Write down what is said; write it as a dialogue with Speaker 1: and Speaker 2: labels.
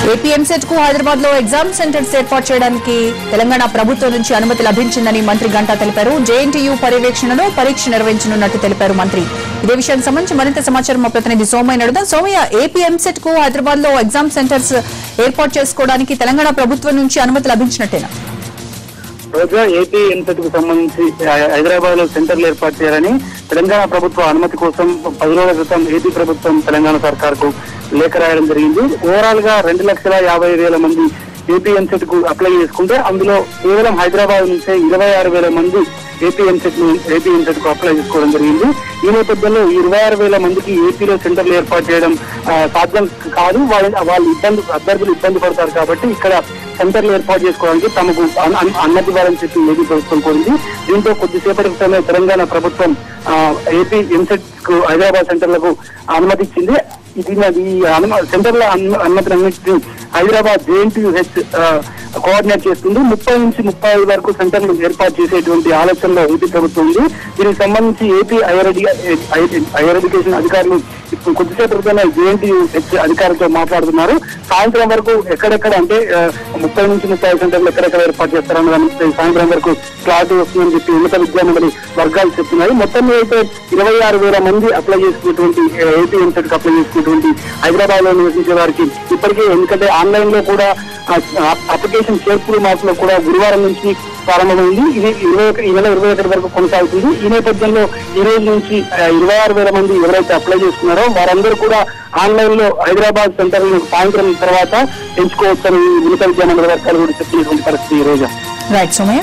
Speaker 1: AP EAMCET కు హైదరాబాద్ లో exam centres ఏర్పాటు చేయడానికి తెలంగాణ ప్రభుత్వం నుంచి అనుమతి లభించిందని మంత్రి గంటా తెలిపారు జేఎన్టీయూ పర్యవేక్షణలో పరీక్ష నిర్వహించనున్నట్టు తెలిపారు మంత్రి ఇదే విషయానికి సంబంధించి మరింత సమాచారం మా ప్రతినిధి సోమయ్య నడుదాం సోమయ్య ఏపీ ఎంసెట్ కు హైదరాబాద్ లో ఎగ్జామ్ సెంటర్స్ ఏర్పాటు చేసుకోవడానికి తెలంగాణ ప్రభుత్వం నుంచి అనుమతి లభించినట్టేనా
Speaker 2: రోజా ఏపీ ఎన్సెట్ కు సంబంధించి హైదరాబాద్ లో సెంటర్లు ఏర్పాటు చేయాలని తెలంగాణ ప్రభుత్వ అనుమతి కోసం పది రోజుల క్రితం ఏపీ ప్రభుత్వం తెలంగాణ సర్కార్ కు లేఖ రాయడం జరిగింది ఓవరాల్ గా రెండు లక్షల యాభై వేల మంది ఏపీ ఎన్సెట్ కు అప్లై చేసుకుంటే అందులో కేవలం హైదరాబాద్ నుంచే ఇరవై ఆరు వేల మంది ఏపీ ఎన్సెట్ ను ఏపీ ఎన్సెట్ కు అప్లై చేసుకోవడం జరిగింది ఈ నేపథ్యంలో ఈ ఇరవై ఆరు వేల మందికి ఏపీలో సెంటర్లు ఏర్పాటు చేయడం ఆ, సాధ్యం కాదు వాళ్ళ వాళ్ళు ఇబ్బంది అభ్యర్థులు ఇబ్బంది పడతారు కాబట్టి ఇక్కడ సెంటర్లు ఏర్పాటు చేసుకోవడానికి తమకు అన్- అన్- అనుమతి ఇవ్వాలని చెప్పి ఏపీ ప్రభుత్వం కోరింది దీంతో కొద్దిసేపటి క్రితమే తెలంగాణ ప్రభుత్వం ఆ, ఏపీ ఎన్సెట్ కు హైదరాబాద్ సెంటర్లకు అనుమతి ఇచ్చింది ఇది అది ఈ అను- సెంటర్ల అను- అనుమతులన్నింటినీ హైదరాబాద్ జేఎన్టీహెచ్ కోఆర్డినేట్ చేస్తుంది ముప్పై నుంచి ముప్పై ఐదు వరకు సెంటర్లు ఏర్పాటు చేసేటువంటి ఆలోచనలో ఏపీ ప్రభుత్వం ఉంది దీనికి సంబంధించి AP higher edu- higher education అధికారులు ఇప్పుడు కొద్దిసేపు క్రితమే జేఎన్టీహెచ్ అధికారులతో మాట్లాడుతున్నారు సాయంత్రం వరకు ఎక్కడెక్కడ అంటే ఆ, ముప్పై నుంచి ముప్పై ఐదు సెంటర్లు ఎక్కడెక్కడ ఏర్పాటు చేస్తారన్న దానికి సాయంత్రం వరకు క్లారిటీ వస్తుందని చెప్పి ఉన్నత విద్యామండలి వర్గాలు చెప్తున్నాయి మొత్తం మీద అయితే ఇరవై ఆరు వేల మంది అప్లై చేసుకున్నటువంటి ఏపీ ఎన్సెట్ అప్లై చేసుకున్నటువంటి హైదరాబాద్ లో నివసించే వారికి ఇప్పటికే ఎందుకంటే ఆన్లైన్ లో కూడా అప్లికేషన్ చేర్పులు మార్పులో కూడా గురువారం నుంచి ప్రారంభమైంది ఇది ఇరవై ఒక- ఈ నెల ఇరవై ఒకటి వరకు కొనసాగుతుంది ఈ నేపథ్యంలో ఈ రోజు నుంచి ఆ, ఇరవై ఆరు వేల మంది ఎవరైతే అప్లై చేసుకున్నారో వారందరూ కూడా ఆన్లైన్ లో హైదరాబాద్ సెంటర్ సాయంత్రం తర్వాత ఎంచుకోవచ్చని ఉన్నత విద్యామండలి వర్గాలు కూడా చెప్పినటువంటి పరిస్థితి ఈ రోజు
Speaker 1: రైట్ సోమయ్య